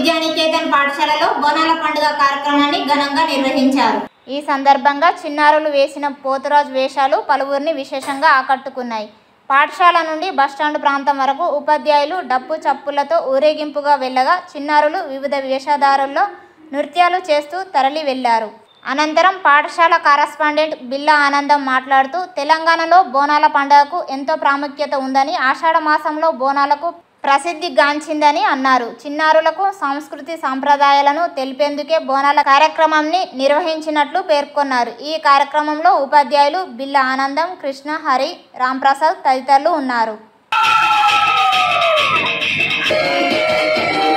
విద్యానికేతన్ పాఠశాలలో బోనాల పండుగ కార్యక్రమాన్ని ఘనంగా నిర్వహించారు ఈ సందర్భంగా చిన్నారులు వేసిన పోతురాజు వేషాలు పలువురిని విశేషంగా ఆకట్టుకున్నాయి పాఠశాల నుండి బస్టాండ్ ప్రాంతం వరకు ఉపాధ్యాయులు డప్పు చప్పులతో ఊరేగింపుగా వెళ్ళగా చిన్నారులు వివిధ వేషధారుల్లో నృత్యాలు చేస్తూ తరలి వెళ్లారు అనంతరం పాఠశాల కరస్పాండెంట్ బిల్లా ఆనందం మాట్లాడుతూ తెలంగాణలో బోనాల పండుగకు ఎంతో ప్రాముఖ్యత ఉందని ఆషాఢ మాసంలో బోనాలకు ప్రసిద్ధి గాంచిందని అన్నారు చిన్నారులకు సంస్కృతి సాంప్రదాయాలను తెలిపేందుకే బోనాల కార్యక్రమాన్ని నిర్వహించినట్లు పేర్కొన్నారు ఈ కార్యక్రమంలో ఉపాధ్యాయులు బిల్ల ఆనందం కృష్ణ హరి రాంప్రసాద్ తదితరులు ఉన్నారు